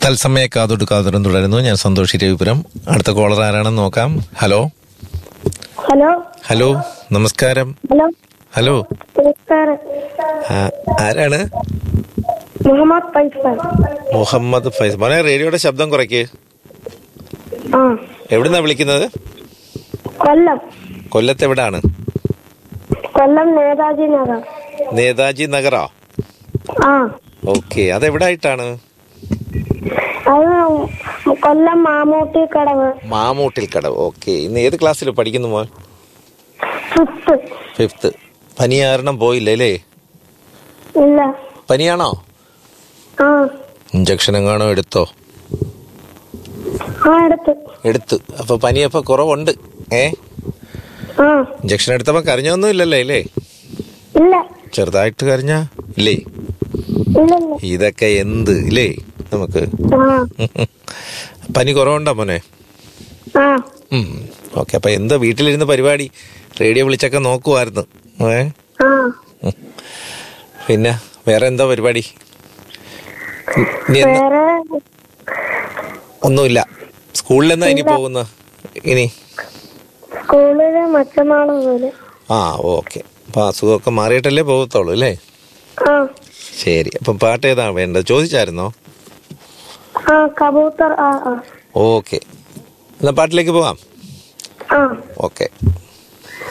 തത്സമയ കാതൊട്ട് കാതറും തുടരുന്നു ഞാൻ സന്തോഷ് രവിപുരം അടുത്ത കോളർ ആരാണെന്ന് നോക്കാം ഹലോ ഹലോ ഹലോ നമസ്കാരം ഹലോ ഹലോ നമസ്കാരം ആ, ആരാണ് മുഹമ്മദ് ഫൈസൽ മുഹമ്മദ് ഫൈസ് മോനെ റേഡിയോയുടെ ശബ്ദം കുറയ്ക്ക് ആ എവിടുന്നാ വിളിക്കുന്നത് കൊല്ലം കൊല്ലത്ത് എവിടാണ് കൊല്ലം നേതാജി നഗർ നേതാജി നഗറാ ആ ഓക്കെ അതെവിടായിട്ടാണ് അത് കൊല്ലം മാമൂട്ടി കടവ് മാമൂട്ടിൽ കടവ് ഓക്കെ ഇന്ന് ഏത് ക്ലാസ്സിൽ പഠിക്കുന്നു മോൻ ഫിഫ്ത്ത് ഫിഫ്ത്ത് പനി കാരണം പോയില്ലേ അല്ലേ ഇല്ല പനിയാണോ ആ ഇഞ്ചക്ഷൻ എങ്ങാണോ എടുത്തോ ആ എടുത്ത് എടുത്ത് അപ്പൊ പനിയപ്പോ കുറവുണ്ട് ഏ ആ ഇഞ്ചക്ഷൻ എടുത്തപ്പോ കരഞ്ഞൊന്നും ഇല്ലല്ലേ അല്ലേ ഇല്ല ചെറുതായിട്ട് കരഞ്ഞ ഇല്ലേ ഇല്ല ഇല്ല ഇതൊക്കെ എന്ത് ഇല്ലേ നമുക്ക് ആ പനി കുറവുണ്ടോ മോനെ ആ ഓക്കെ അപ്പൊ എന്താ വീട്ടിലിരുന്ന് പരിപാടി റേഡിയോ വിളിച്ചൊക്കെ നോക്കുമായിരുന്നു ഏ ആ ഉം. പിന്നെ വേറെ എന്താ പരിപാടി ഇനി എന്താ വേറെ ഒന്നുമില്ല സ്കൂളിൽ എന്നാ ഇനി പോകുന്ന ഇനി സ്കൂളില് മറ്റന്നാള് പോലെ ആ ഓക്കെ അപ്പൊ അസുഖമൊക്കെ മാറിയിട്ടല്ലേ പോകത്തുള്ളൂ അല്ലേ ആ ശരി അപ്പം പാട്ട് ഏതാ വേണ്ടത് ചോദിച്ചായിരുന്നോ ആ കബൂത്തർ ആ ആ ഓക്കെ എന്നാ പാട്ടിലേക്ക് പോവാം ആ ഓക്കെ